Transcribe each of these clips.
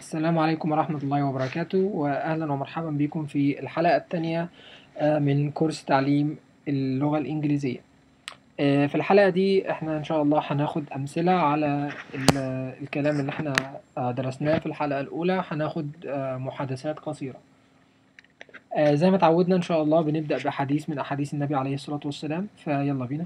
السلام عليكم ورحمة الله وبركاته وأهلا ومرحبا بكم في الحلقة الثانية من كورس تعليم اللغة الإنجليزية آه، في الحلقة دي احنا إن شاء الله هناخد أمثلة على ال- الكلام اللي احنا آه، درسناه في الحلقة الأولى هناخد آه، محادثات قصيرة آه، زي ما تعودنا إن شاء الله بنبدأ بحديث من أحاديث النبي عليه الصلاة والسلام فيلا بينا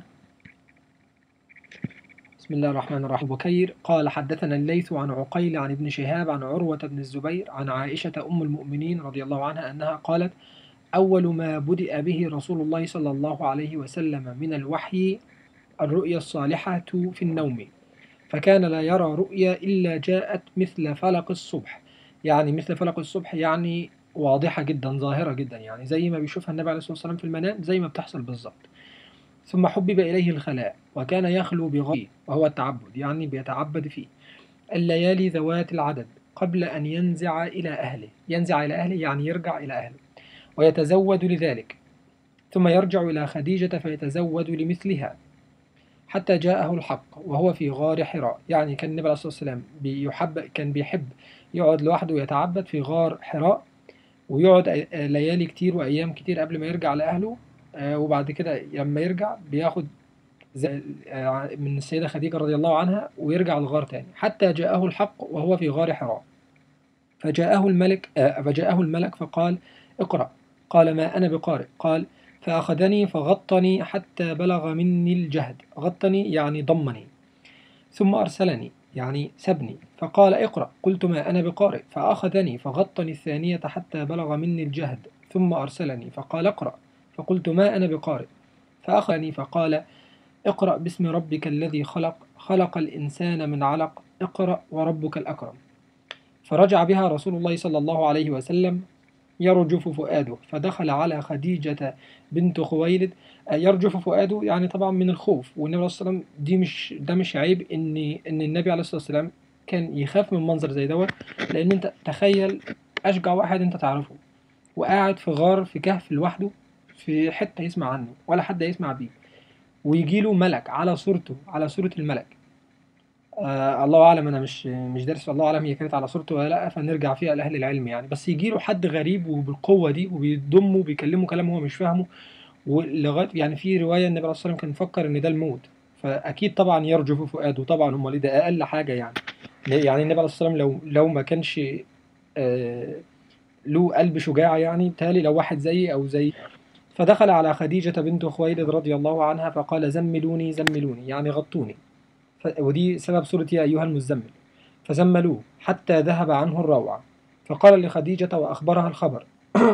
بسم الله الرحمن الرحيم بكير قال حدثنا الليث عن عقيل عن ابن شهاب عن عروة بن الزبير عن عائشة أم المؤمنين رضي الله عنها أنها قالت أول ما بدأ به رسول الله صلى الله عليه وسلم من الوحي الرؤيا الصالحة في النوم فكان لا يرى رؤيا إلا جاءت مثل فلق الصبح يعني مثل فلق الصبح يعني واضحة جدا ظاهرة جدا يعني زي ما بيشوفها النبي عليه الصلاة والسلام في المنام زي ما بتحصل بالظبط ثم حبب إليه الخلاء وكان يخلو بغيره وهو التعبد يعني بيتعبد فيه الليالي ذوات العدد قبل أن ينزع إلى أهله ينزع إلى أهله يعني يرجع إلى أهله ويتزود لذلك ثم يرجع إلى خديجة فيتزود لمثلها حتى جاءه الحق وهو في غار حراء يعني كان النبي عليه الصلاة والسلام بيحب كان بيحب يقعد لوحده ويتعبد في غار حراء ويقعد أي- ليالي كتير وأيام كتير قبل ما يرجع لأهله آه، وبعد كده لما يرجع بياخد زي- آه، من السيدة خديجة رضي الله عنها ويرجع الغار تاني حتى جاءه الحق وهو في غار حراء فجاءه الملك آه، فجاءه الملك فقال اقرأ قال ما أنا بقارئ قال فأخذني فغطني حتى بلغ مني الجهد غطني يعني ضمني ثم أرسلني يعني سبني فقال اقرأ قلت ما أنا بقارئ فأخذني فغطني الثانية حتى بلغ مني الجهد ثم أرسلني فقال اقرأ فقلت ما أنا بقارئ فأخذني فقال اقرأ باسم ربك الذي خلق خلق الإنسان من علق اقرأ وربك الأكرم فرجع بها رسول الله صلى الله عليه وسلم يرجف فؤاده فدخل على خديجة بنت خويلد آه، يرجف فؤاده يعني طبعا من الخوف والنبي عليه الصلاة والسلام دي مش ده مش عيب ان ان النبي عليه الصلاة والسلام كان يخاف من منظر زي دوت لان انت تخيل اشجع واحد انت تعرفه وقاعد في غار في كهف لوحده في حتة يسمع عنه ولا حد يسمع بيه ويجي له ملك على صورته على صورة الملك آه الله اعلم انا مش مش دارس الله اعلم هي كانت على صورته ولا لا فنرجع فيها لاهل العلم يعني بس يجي له حد غريب وبالقوه دي وبيضمه وبيكلمه كلام هو مش فاهمه ولغايه يعني في روايه النبي عليه الصلاه والسلام كان مفكر ان ده الموت فاكيد طبعا يرجف فؤاده طبعا امال إيه ده اقل حاجه يعني يعني النبي عليه الصلاه والسلام لو لو ما كانش آه له قلب شجاع يعني بالتالي لو واحد زيي او زي فدخل على خديجة بنت خويلد رضي الله عنها فقال زملوني زملوني يعني غطوني ف- ودي سبب سورة يا أيها المزمل فزملوه حتى ذهب عنه الروع فقال لخديجة وأخبرها الخبر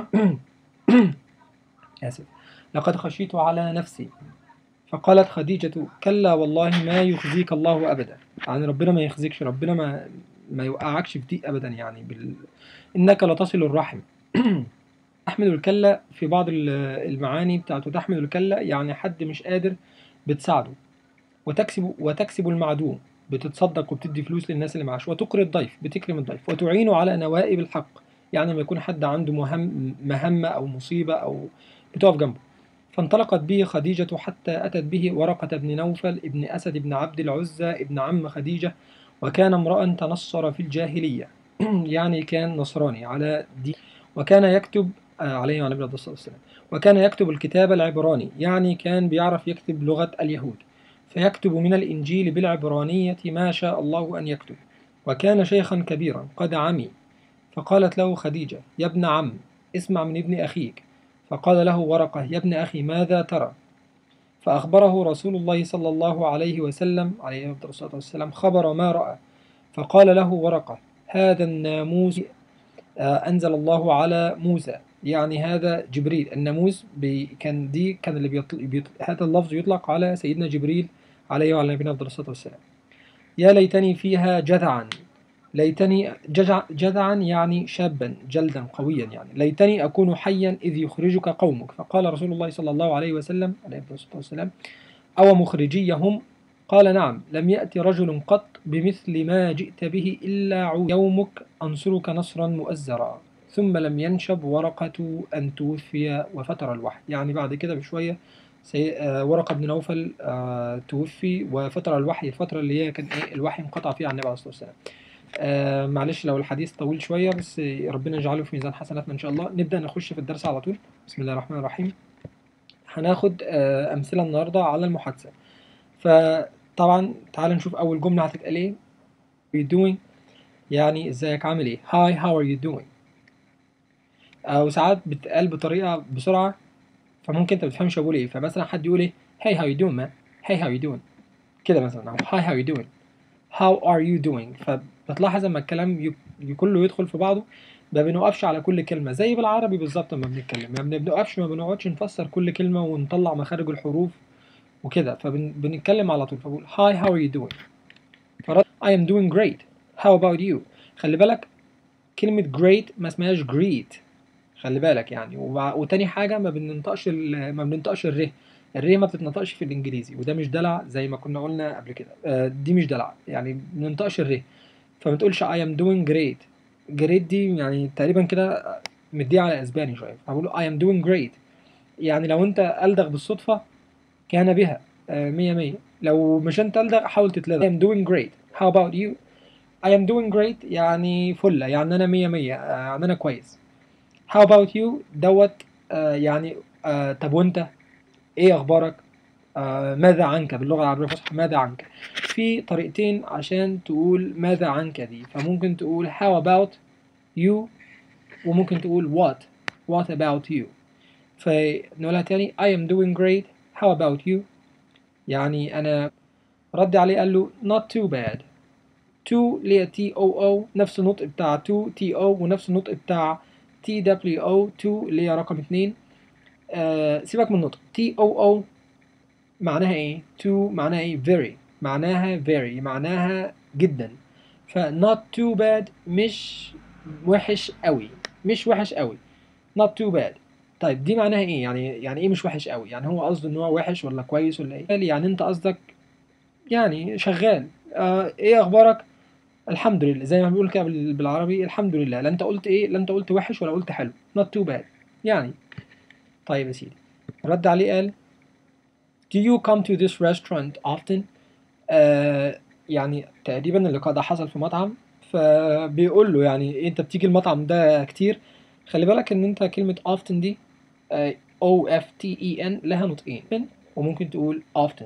آسف لقد خشيت على نفسي فقالت خديجة كلا والله ما يخزيك الله أبدا يعني ربنا ما يخزيكش ربنا ما ما يوقعكش في ضيق أبدا يعني بال... إنك لتصل الرحم تحمل الكلة في بعض ال- المعاني بتاعته تحمل الكلة يعني حد مش قادر بتساعده وتكسب وتكسب المعدوم بتتصدق وبتدي فلوس للناس اللي معاش وتقري الضيف بتكرم الضيف وتعينه على نوائب الحق يعني لما يكون حد عنده مهم مهمة أو مصيبة أو بتقف جنبه فانطلقت به خديجة حتى أتت به ورقة بن نوفل ابن أسد بن عبد العزى ابن عم خديجة وكان امرأ تنصر في الجاهلية يعني كان نصراني على دين وكان يكتب آه، عليه وعلى النبي الصلاة والسلام وكان يكتب الكتاب العبراني يعني كان بيعرف يكتب لغة اليهود فيكتب من الإنجيل بالعبرانية ما شاء الله أن يكتب وكان شيخا كبيرا قد عمي فقالت له خديجة يا ابن عم اسمع من ابن أخيك فقال له ورقة يا ابن أخي ماذا ترى فأخبره رسول الله صلى الله عليه وسلم عليه أفضل الصلاة والسلام خبر ما رأى فقال له ورقة هذا الناموس آه، أنزل الله على موسى يعني هذا جبريل الناموس بي كان دي كان اللي بيطلق, بيطلق هذا اللفظ يطلق على سيدنا جبريل عليه وعلى نبينا أفضل الصلاة والسلام يا ليتني فيها جذعا ليتني ججع جذعا يعني شابا جلدا قويا يعني ليتني أكون حيا إذ يخرجك قومك فقال رسول الله صلى الله عليه وسلم عليه أفضل الصلاة والسلام أو مخرجيهم قال نعم لم يأتي رجل قط بمثل ما جئت به إلا عود يومك أنصرك نصرا مؤزرا ثم لم ينشب ورقة أن توفي وفتر الوحي يعني بعد كده بشوية سي... آه ورقة بن نوفل آه توفي وفتر الوحي الفترة اللي هي كان إيه الوحي انقطع فيها عن النبي عليه الصلاة والسلام آه معلش لو الحديث طويل شوية بس ربنا يجعله في ميزان حسناتنا إن شاء الله نبدأ نخش في الدرس على طول بسم الله الرحمن الرحيم هناخد آه أمثلة النهاردة على المحادثة فطبعا تعال نشوف أول جملة هتتقال إيه you doing يعني ازيك عامل ايه hi how are you doing او ساعات بتقال بطريقه بسرعه فممكن انت بتفهمش بقول ايه فمثلا حد يقول ايه hey how you doing man hey how you doing كده مثلا او hi how you doing how are you doing فبتلاحظ لما الكلام ي- ي- كله يدخل في بعضه ما بنوقفش على كل كلمه زي بالعربي بالظبط لما بنتكلم ما بنوقفش ما بنقعدش نفسر كل كلمه ونطلع مخارج الحروف وكده فبنتكلم على طول فبقول hi how are you doing فرد I am doing great how about you خلي بالك كلمة great ما اسمهاش greet خلي بالك يعني وبع... وتاني حاجة ما بننطقش ال... ما بننطقش الر الر ما بتتنطقش في الانجليزي وده مش دلع زي ما كنا قلنا قبل كده آه، دي مش دلع يعني ما بننطقش الر فما تقولش I am doing great great دي يعني تقريبا كده مديها على اسباني شوية فبقول I am doing great يعني لو انت ألدغ بالصدفة كان بها آه، مية مية لو مش انت ألدغ حاول تتلدغ I am doing great how about you I am doing great يعني فلة يعني أنا مية مية آه، يعني أنا كويس How about you دوت آه يعني آه طب وأنت إيه أخبارك آه ماذا عنك باللغة العربية الفصحى ماذا عنك في طريقتين عشان تقول ماذا عنك دي فممكن تقول how about you وممكن تقول what what about you فنقولها تاني I am doing great how about you يعني أنا رد عليه قال له not too bad تو اللي هي تي او او نفس النطق بتاع تو تي او ونفس النطق بتاع تي دبليو او تو اللي هي رقم اتنين آه سيبك من النطق تي او او معناها ايه تو معناها ايه very معناها very معناها جدا ف not too bad مش وحش قوي مش وحش قوي not too bad طيب دي معناها ايه يعني يعني ايه مش وحش قوي يعني هو قصده ان هو وحش ولا كويس ولا ايه يعني انت قصدك يعني شغال آه ايه اخبارك الحمد لله زي ما بنقول كده بال- بالعربي الحمد لله لا انت قلت ايه لا انت قلت وحش ولا قلت حلو not too bad يعني طيب يا سيدي رد عليه قال do you come to this restaurant often آه يعني تقريبا اللقاء ده حصل في مطعم فبيقول له يعني إيه انت بتيجي المطعم ده كتير خلي بالك ان انت كلمة often دي آه O F T E N لها نطقين وممكن تقول often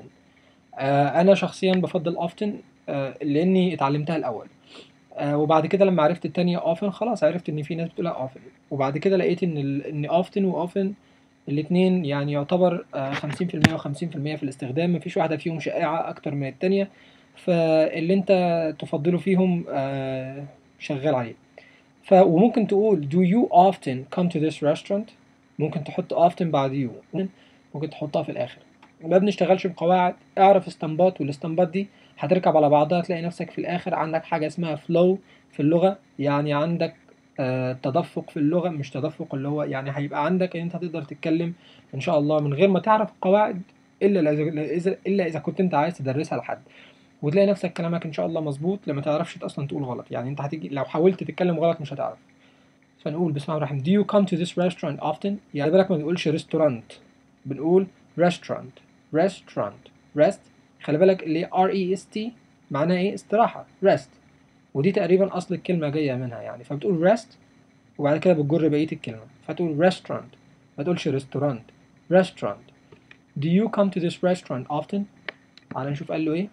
آه انا شخصيا بفضل often آه لاني اتعلمتها الاول آه وبعد كده لما عرفت التانية often خلاص عرفت ان في ناس بتقولها often وبعد كده لقيت ان ال... ان often و often الاتنين يعني يعتبر خمسين في المية وخمسين في المية في الاستخدام مفيش واحدة فيهم شائعة أكتر من التانية فاللي أنت تفضله فيهم آه، شغال عليه ف وممكن تقول do you often come to this restaurant ممكن تحط often بعد you ممكن تحطها في الآخر ما بنشتغلش بقواعد اعرف استنباط والاستنباط دي هتركب على بعضها تلاقي نفسك في الآخر عندك حاجة اسمها flow في اللغة يعني عندك آه، تدفق في اللغة مش تدفق اللي هو يعني هيبقى عندك ان انت تقدر تتكلم ان شاء الله من غير ما تعرف القواعد الا اذا الا اذا كنت انت عايز تدرسها لحد وتلاقي نفسك كلامك ان شاء الله مظبوط لما تعرفش اصلا تقول غلط يعني انت هتيجي لو حاولت تتكلم غلط مش هتعرف فنقول بسم الله الرحمن do you come to this restaurant often يعني بالك ما بنقولش ريستورانت بنقول restaurant restaurant rest خلي بالك اللي R E S T معناها ايه استراحة rest ودي تقريبا اصل الكلمة جاية منها يعني فبتقول rest وبعد كده بتجر بقية الكلمة فتقول restaurant ما تقولش ريستورانت restaurant do you come to this restaurant often تعال نشوف قال له ايه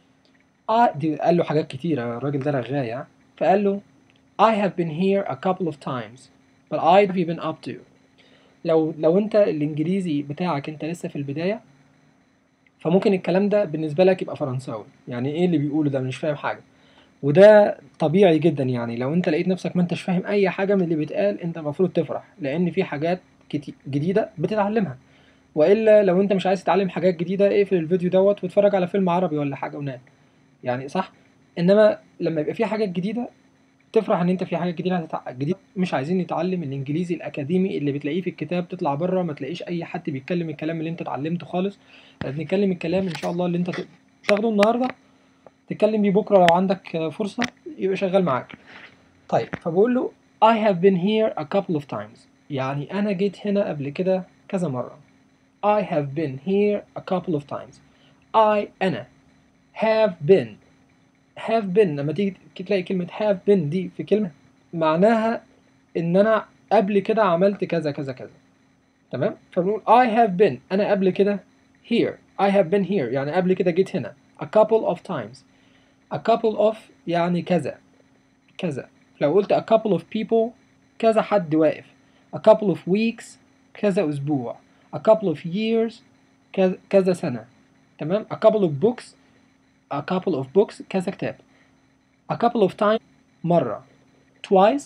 آه دي قال له حاجات كتيرة الراجل ده رغاية فقال له I have been here a couple of times but I have you been up to لو لو انت الانجليزي بتاعك انت لسه في البداية فممكن الكلام ده بالنسبة لك يبقى فرنساوي يعني ايه اللي بيقوله ده مش فاهم حاجة وده طبيعي جدا يعني لو انت لقيت نفسك ما انتش فاهم اي حاجة من اللي بيتقال انت المفروض تفرح لان في حاجات كتي- جديدة بتتعلمها والا لو انت مش عايز تتعلم حاجات جديدة اقفل الفيديو دوت واتفرج على فيلم عربي ولا حاجة ونام يعني صح انما لما يبقى في حاجات جديدة تفرح ان انت في حاجات جديدة هتتع... جديد مش عايزين نتعلم الانجليزي الاكاديمي اللي بتلاقيه في الكتاب تطلع بره ما تلاقيش اي حد بيتكلم الكلام اللي انت اتعلمته خالص بنتكلم الكلام ان شاء الله اللي انت ت- تاخده النهارده تتكلم بيه بكره لو عندك فرصة يبقى شغال معاك طيب فبقول له I have been here a couple of times يعني أنا جيت هنا قبل كده كذا مرة I have been here a couple of times I أنا have been have been لما تيجي تلاقي كلمة have been دي في كلمة معناها إن أنا قبل كده عملت كذا كذا كذا تمام فبنقول I have been أنا قبل كده here I have been here يعني قبل كده جيت هنا a couple of times a couple of يعني كذا كذا لو قلت a couple of people كذا حد واقف a couple of weeks كذا أسبوع a couple of years كذا, كذا سنة تمام a couple of books a couple of books كذا كتاب a couple of times مرة twice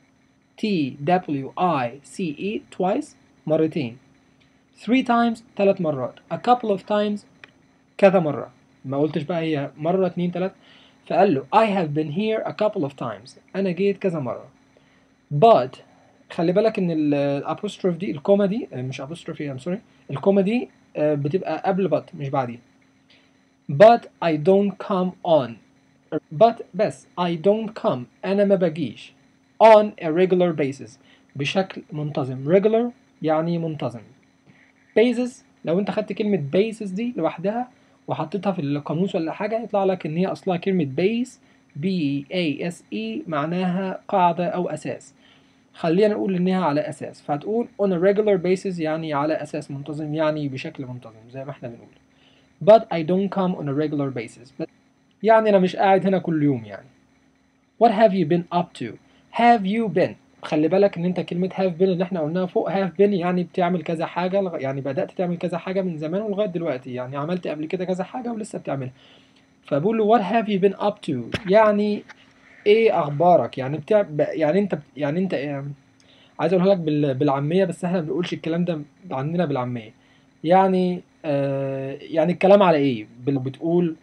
T W I C E twice مرتين three times ثلاث مرات a couple of times كذا مرة ما قلتش بقى هي مرة اتنين تلاتة فقال له I have been here a couple of times أنا جيت كذا مرة but خلي بالك إن الابوستروف دي الكوما دي مش apostrophe I'm sorry الكوما دي بتبقى قبل but مش بعدين but I don't come on but بس I don't come أنا ما بجيش on a regular basis بشكل منتظم regular يعني منتظم basis لو انت خدت كلمة basis دي لوحدها وحطيتها في القاموس ولا حاجة يطلع لك إن هي أصلها كلمة base B A S E معناها قاعدة أو أساس خلينا نقول إنها على أساس فهتقول on a regular basis يعني على أساس منتظم يعني بشكل منتظم زي ما احنا بنقول but I don't come on a regular basis but يعني أنا مش قاعد هنا كل يوم يعني what have you been up to have you been خلي بالك ان انت كلمة have been اللي احنا قلناها فوق have been يعني بتعمل كذا حاجة يعني بدأت تعمل كذا حاجة من زمان ولغاية دلوقتي يعني عملت قبل كده كذا حاجة ولسه بتعملها فبقول له what have you been up to يعني ايه اخبارك يعني بتاع يعني انت يعني انت إيه؟ عايز اقولها لك بال... بالعامية بس احنا ما بنقولش الكلام ده عندنا بالعامية يعني آه يعني الكلام على ايه بال- بتقول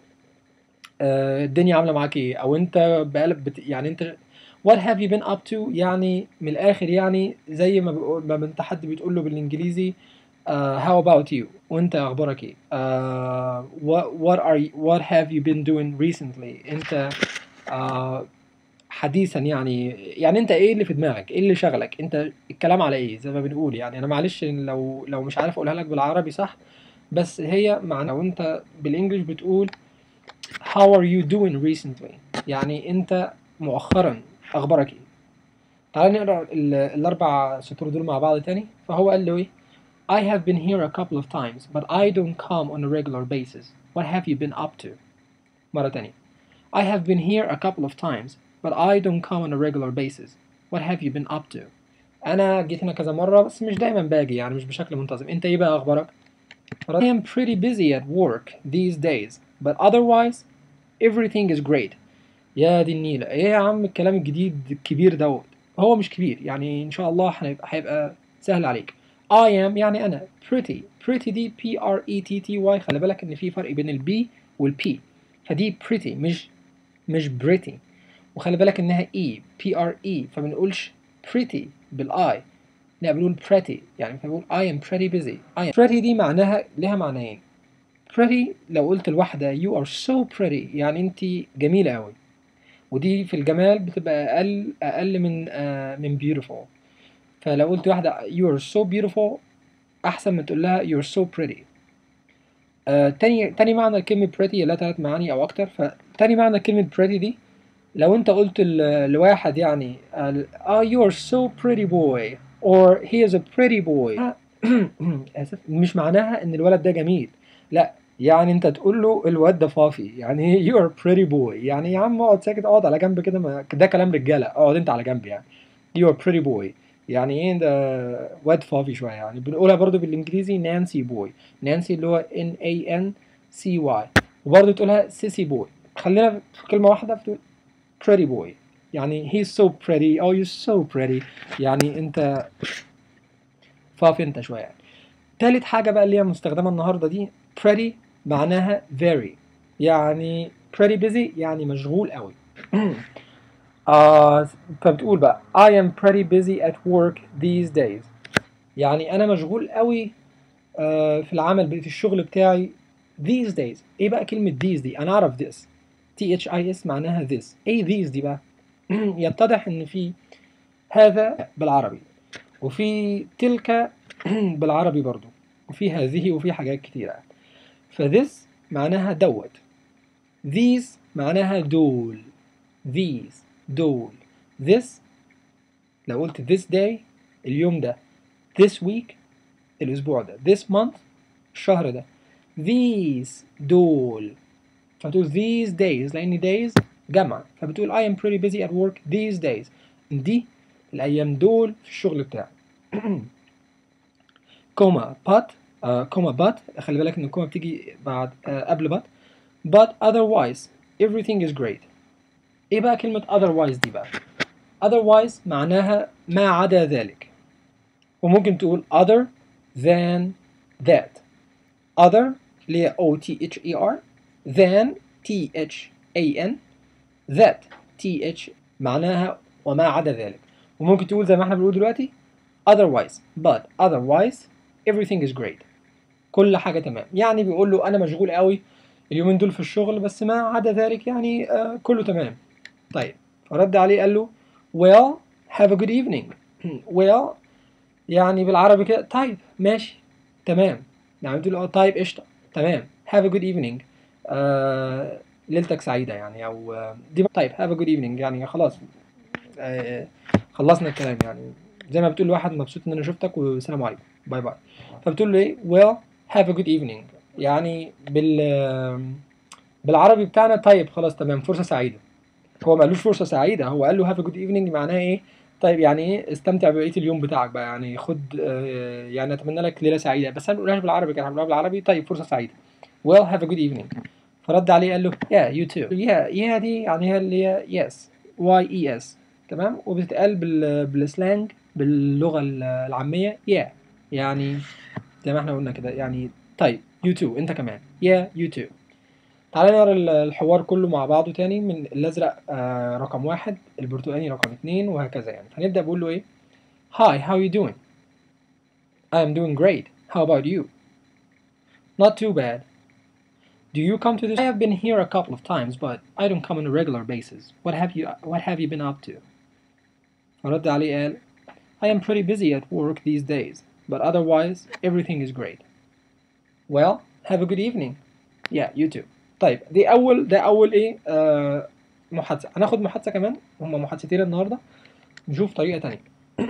آه الدنيا عاملة معاك ايه او انت بقالك بت... يعني انت what have you been up to يعني من الاخر يعني زي ما بقول ما انت حد بتقول له بالانجليزي uh, how about you وانت اخبارك ايه uh, what, what are you, what have you been doing recently انت uh, حديثا يعني يعني انت ايه اللي في دماغك ايه اللي شغلك انت الكلام على ايه زي ما بنقول يعني انا معلش لو لو مش عارف اقولها لك بالعربي صح بس هي معنى لو انت بالانجلش بتقول how are you doing recently يعني انت مؤخرا اخبارك ايه تعال نقرا ال- الاربع سطور دول مع بعض تاني فهو قال له ايه I have been here a couple of times but I don't come on a regular basis what have you been up to مرة تانية I have been here a couple of times but I don't come on a regular basis what have you been up to انا جيت هنا كذا مرة بس مش دايما باجي يعني مش بشكل منتظم انت ايه بقى اخبارك I am pretty busy at work these days but otherwise everything is great يا دي النيلة ايه يا عم الكلام الجديد الكبير دوت هو مش كبير يعني ان شاء الله هيبقى هيبقى سهل عليك I am يعني انا pretty pretty دي P R E T T Y خلي بالك ان في فرق بين ال B وال P فدي pretty مش مش pretty وخلي بالك انها E P R E فبنقولش pretty بالاي لا بنقول pretty يعني فبنقول I am pretty busy I am pretty دي معناها لها معنيين pretty لو قلت الواحدة you are so pretty يعني انت جميلة قوي ودي في الجمال بتبقى اقل اقل من آه من beautiful فلو قلت واحدة you are so beautiful احسن من تقول لها you are so pretty آه تاني تاني معنى لكلمة pretty لها تلات معاني او اكتر فتاني معنى كلمة pretty دي لو انت قلت ل- لواحد يعني آه oh, you are so pretty boy or he is a pretty boy اسف مش معناها ان الولد ده جميل لا يعني انت تقول له الواد ده فافي يعني you are pretty boy يعني يا عم اقعد ساكت اقعد على جنب كده ما ده كلام رجاله اقعد انت على جنب يعني you are pretty boy يعني ايه ده واد فافي شويه يعني بنقولها برضو بالانجليزي نانسي بوي نانسي اللي هو N A N C Y وبرضو تقولها سيسي بوي خلينا في كلمه واحده بتقول pretty boy يعني he's so pretty oh you're so pretty يعني انت فافي انت شويه يعني تالت حاجة بقى اللي هي مستخدمة النهاردة دي pretty معناها very يعني pretty busy يعني مشغول قوي آه فبتقول بقى I am pretty busy at work these days يعني أنا مشغول قوي آه في العمل في الشغل بتاعي these days إيه بقى كلمة these دي أنا أعرف this T H I S معناها this إيه these دي بقى يتضح إن في هذا بالعربي وفي تلك بالعربي برضو وفي هذه وفي حاجات كتيرة فthis معناها دوت these معناها دول these دول this لو قلت this day اليوم ده this week الأسبوع ده this month الشهر ده these دول فتقول these days لأن days جمع فبتقول I am pretty busy at work these days دي الأيام دول في الشغل بتاعي كوما but آه كوما but خلي بالك إن الكوما بتيجي بعد آه قبل but but otherwise everything is great إيه بقى كلمة otherwise دي بقى otherwise معناها ما عدا ذلك وممكن تقول other than that other اللي هي O T H E R than T H A N that T H معناها وما عدا ذلك وممكن تقول زي ما احنا بنقول دلوقتي otherwise but otherwise everything is great كل حاجة تمام يعني بيقول له أنا مشغول قوي اليومين دول في الشغل بس ما عدا ذلك يعني آه كله تمام طيب فرد عليه قال له well have a good evening well يعني بالعربي كده طيب ماشي تمام يعني بتقول اه طيب قشطة تمام have a good evening آه ليلتك سعيدة يعني أو آه دي طيب have a good evening يعني خلاص آه خلصنا الكلام يعني زي ما بتقول لواحد مبسوط إن أنا شفتك والسلام عليكم باي باي فبتقول له إيه well have a good evening يعني بال بالعربي بتاعنا طيب خلاص تمام فرصة سعيدة هو ما قالوش فرصة سعيدة هو قال له have a good evening معناها إيه طيب يعني ايه استمتع ببقيه اليوم بتاعك بقى يعني خد آه يعني اتمنى لك ليله سعيده بس انا ما بنقولهاش بالعربي كان بنقولها بالعربي طيب فرصه سعيده well have a good evening فرد عليه قال له yeah you too yeah yeah دي يعني هي اللي هي yes y e s تمام وبتتقال بال بالسلانج باللغه العاميه yeah يعني زي ما احنا قلنا كده يعني طيب you too انت كمان yeah you too تعالى نقرا الحوار كله مع بعضه تاني من الازرق آه رقم واحد البرتقاني رقم اتنين وهكذا يعني فنبدا بقول له ايه Hi how you doing I am doing great how about you Not too bad Do you come to this I have been here a couple of times but I don't come on a regular basis What have you What have you been up to فرد عليه قال I am pretty busy at work these days but otherwise everything is great Well have a good evening Yeah you too طيب دي اول ده اول ايه آه محادثه هناخد محادثه كمان هما محادثتين النهارده نشوف طريقه تانية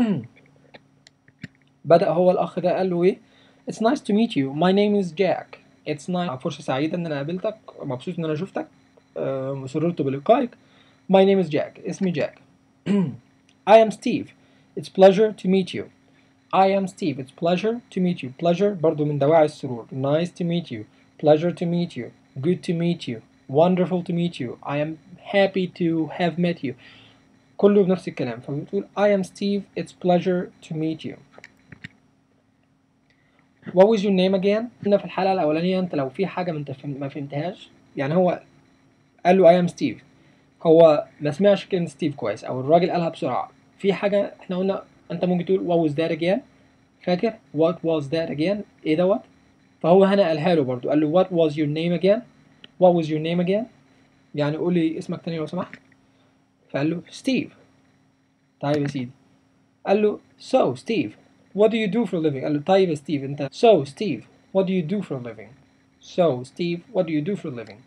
بدا هو الاخ ده قال له ايه It's nice to meet you my name is Jack It's nice فرصه سعيده ان انا قابلتك مبسوط ان انا شفتك آه سررت بلقائك My name is Jack اسمي جاك I am Steve It's pleasure to meet you I am Steve It's pleasure to meet you pleasure برضو من دواعي السرور Nice to meet you pleasure to meet you good to meet you wonderful to meet you I am happy to have met you كله بنفس الكلام فبتقول I am Steve it's pleasure to meet you what was your name again قلنا في الحلقة الأولانية أنت لو في حاجة ما ما فهمتهاش يعني هو قال له I am Steve هو ما سمعش كلمة ستيف كويس أو الراجل قالها بسرعة في حاجة احنا قلنا أنت ممكن تقول what was that again فاكر what was that again إيه دوت فهو هنا قالها له برضو قال له what was your name again what was your name again يعني قول لي اسمك تاني لو سمحت فقال له ستيف طيب يا سيدي قال له so Steve what do you do for a living قال له طيب يا ستيف انت so Steve what do you do for a living so Steve what do you do for a living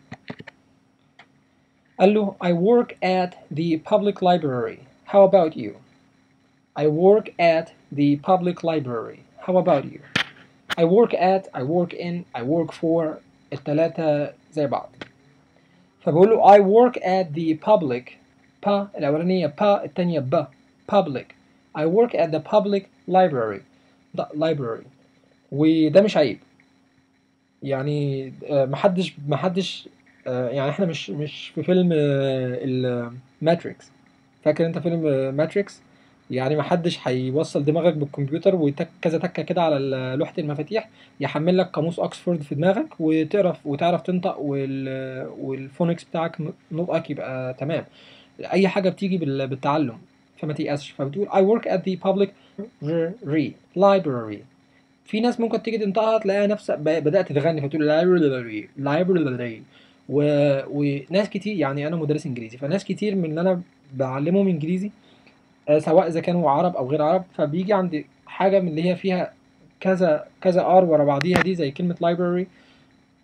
قال له I work at the public library how about you I work at the public library how about you I work at I work in I work for التلاتة زي بعض فبقول له I work at the public با الأولانية با التانية ب public I work at the public library the library وده مش عيب يعني محدش محدش يعني احنا مش مش في فيلم الماتريكس فاكر انت فيلم ماتريكس يعني محدش هيوصل دماغك بالكمبيوتر ويتك كذا تكه كده على لوحه المفاتيح يحمل لك قاموس اوكسفورد في دماغك وتعرف وتعرف تنطق وال والفونكس بتاعك نطقك يبقى تمام اي حاجه بتيجي بالتعلم فما تيأسش فبتقول I work at the public library في ناس ممكن تيجي تنطقها تلاقيها نفسها بدأت تغني فتقول library library و... وناس كتير يعني انا مدرس انجليزي فناس كتير من اللي انا بعلمهم انجليزي سواء اذا كانوا عرب او غير عرب فبيجي عند حاجه من اللي هي فيها كذا كذا ار ورا بعضيها دي زي كلمه library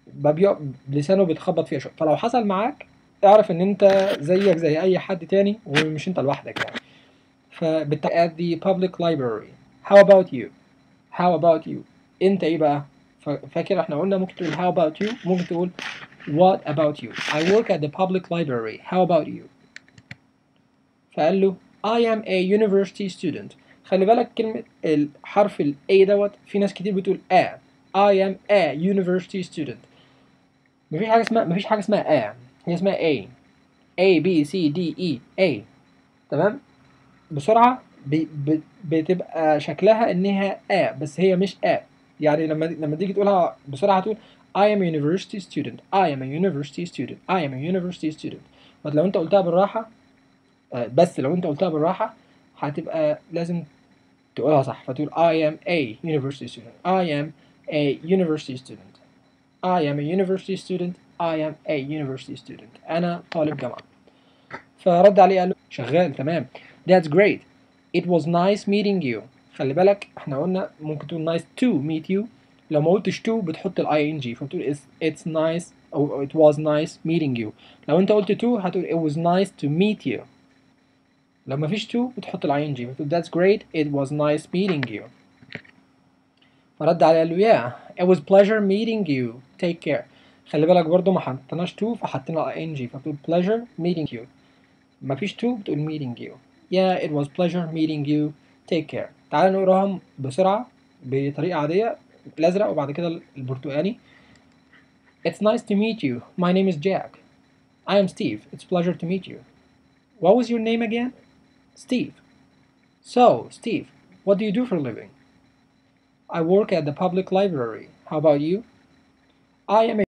بيقف لسانه بيتخبط فيها شويه فلو حصل معاك اعرف ان انت زيك زي اي حد تاني ومش انت لوحدك يعني فبالتالي at the public library how about you how about you انت ايه بقى ف- فاكر احنا قلنا ممكن تقول how about you ممكن تقول what about you I work at the public library how about you فقال له I am a university student خلي بالك كلمة الحرف ال A دوت في ناس كتير بتقول A I am a university student مفيش حاجة اسمها مفيش حاجة اسمها A هي اسمها A A B C D E A تمام بسرعة ب... ب... بتبقى شكلها إنها A بس هي مش A يعني لما لما تيجي تقولها بسرعة هتقول I am a university student I am a university student I am a university student بس لو أنت قلتها بالراحة آه، بس لو أنت قلتها بالراحة هتبقى لازم تقولها صح فتقول I am a university student I am a university student I am a university student I am a university student أنا طالب جامعة فرد عليه قال له شغال تمام That's great It was nice meeting you خلي بالك احنا قلنا ممكن تقول nice to meet you لو ما قلتش to بتحط ال ing فبتقول it's, it's nice أو it was nice meeting you لو انت قلت to هتقول it was nice to meet you لو ما فيش to بتحط ال ing بتقول that's great it was nice meeting you فرد عليه قال له yeah it was pleasure meeting you take care خلي بالك برضو ما حطيناش to فحطينا ing فبتقول pleasure meeting you ما فيش to بتقول meeting you yeah it was pleasure meeting you take care تعال نقراهم بسرعة بطريقة عادية الأزرق وبعد كده البرتقالي It's nice to meet you. My name is Jack. I am Steve. It's pleasure to meet you. What was your name again? Steve. So, Steve, what do you do for a living? I work at the public library. How about you? I am a